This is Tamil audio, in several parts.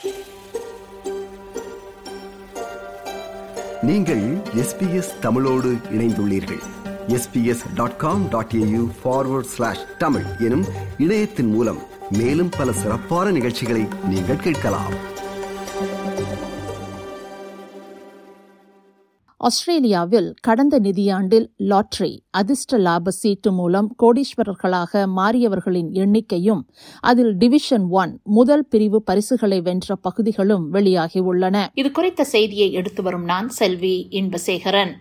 நீங்கள் எஸ்பிஎஸ் தமிழோடு இணைந்துள்ளீர்கள் SBS dot com dot AU forward slash Tamil எனும் இணையத்தின் மூலம் மேலும் பல சிறப்பான நிகழ்ச்சிகளை நீங்கள் கேட்கலாம் ஆஸ்திரேலியாவில் கடந்த நிதியாண்டில் லாட்டரி அதிர்ஷ்ட லாப சீட்டு மூலம் கோடீஸ்வரர்களாக மாறியவர்களின் எண்ணிக்கையும் அதில் டிவிஷன் ஒன் முதல் பிரிவு பரிசுகளை வென்ற பகுதிகளும் வெளியாகியுள்ளன இது குறித்த செய்தியை எடுத்து வரும் நான் செல்வி இன்பசேகரன்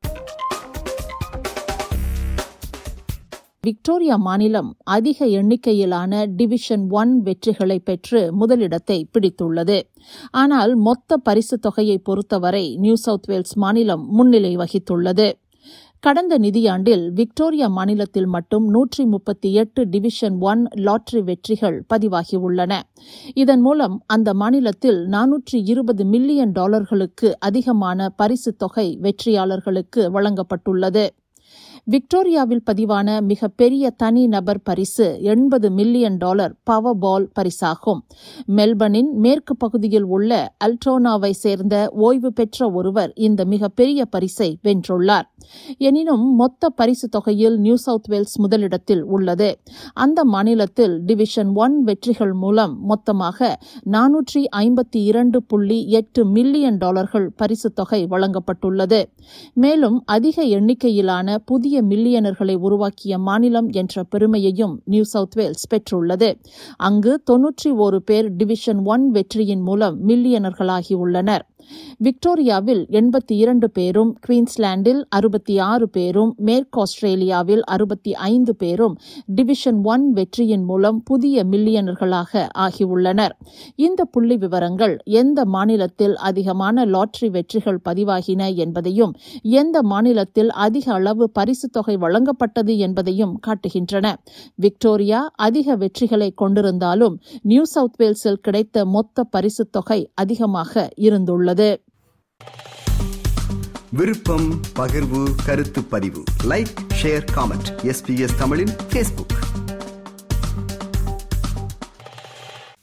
விக்டோரியா மாநிலம் அதிக எண்ணிக்கையிலான டிவிஷன் ஒன் வெற்றிகளை பெற்று முதலிடத்தை பிடித்துள்ளது ஆனால் மொத்த பரிசு தொகையை பொறுத்தவரை நியூ சவுத் வேல்ஸ் மாநிலம் முன்னிலை வகித்துள்ளது கடந்த நிதியாண்டில் விக்டோரியா மாநிலத்தில் மட்டும் நூற்றி முப்பத்தி எட்டு டிவிஷன் ஒன் லாட்டரி வெற்றிகள் பதிவாகியுள்ளன இதன் மூலம் அந்த மாநிலத்தில் நானூற்றி இருபது மில்லியன் டாலர்களுக்கு அதிகமான பரிசு தொகை வெற்றியாளர்களுக்கு வழங்கப்பட்டுள்ளது விக்டோரியாவில் பதிவான மிகப்பெரிய தனிநபர் பரிசு எண்பது மில்லியன் டாலர் பவர் பால் பரிசாகும் மெல்பர்னின் மேற்கு பகுதியில் உள்ள அல்டோனாவை சேர்ந்த ஓய்வு பெற்ற ஒருவர் இந்த மிகப்பெரிய பரிசை வென்றுள்ளார் எனினும் மொத்த பரிசு தொகையில் நியூ சவுத் வேல்ஸ் முதலிடத்தில் உள்ளது அந்த மாநிலத்தில் டிவிஷன் ஒன் வெற்றிகள் மூலம் மொத்தமாக நானூற்றி ஐம்பத்தி இரண்டு புள்ளி எட்டு மில்லியன் டாலர்கள் பரிசு தொகை வழங்கப்பட்டுள்ளது மேலும் அதிக எண்ணிக்கையிலான புதிய மில்லியனர்களை உருவாக்கிய மாநிலம் என்ற பெருமையையும் நியூ சவுத் வேல்ஸ் பெற்றுள்ளது அங்கு தொன்னூற்றி ஒரு பேர் டிவிஷன் ஒன் வெற்றியின் மூலம் மில்லியனர்களாகியுள்ளனர் விக்டோரியாவில் எண்பத்தி இரண்டு பேரும் குவீன்ஸ்லாண்டில் அறுபத்தி ஆறு பேரும் மேற்கு ஆஸ்திரேலியாவில் அறுபத்தி ஐந்து பேரும் டிவிஷன் ஒன் வெற்றியின் மூலம் புதிய மில்லியனர்களாக ஆகியுள்ளனர் இந்த புள்ளி விவரங்கள் எந்த மாநிலத்தில் அதிகமான லாட்டரி வெற்றிகள் பதிவாகின என்பதையும் எந்த மாநிலத்தில் அதிக அளவு பரிசு தொகை வழங்கப்பட்டது என்பதையும் காட்டுகின்றன விக்டோரியா அதிக வெற்றிகளை கொண்டிருந்தாலும் நியூ சவுத் வேல்ஸில் கிடைத்த மொத்த பரிசு தொகை அதிகமாக இருந்துள்ளது விருப்பம் பகிர்வு கருத்து பதிவு லைக் ஷேர் காமெண்ட் எஸ்பிஎஸ் தமிழின் ஃபேஸ்புக்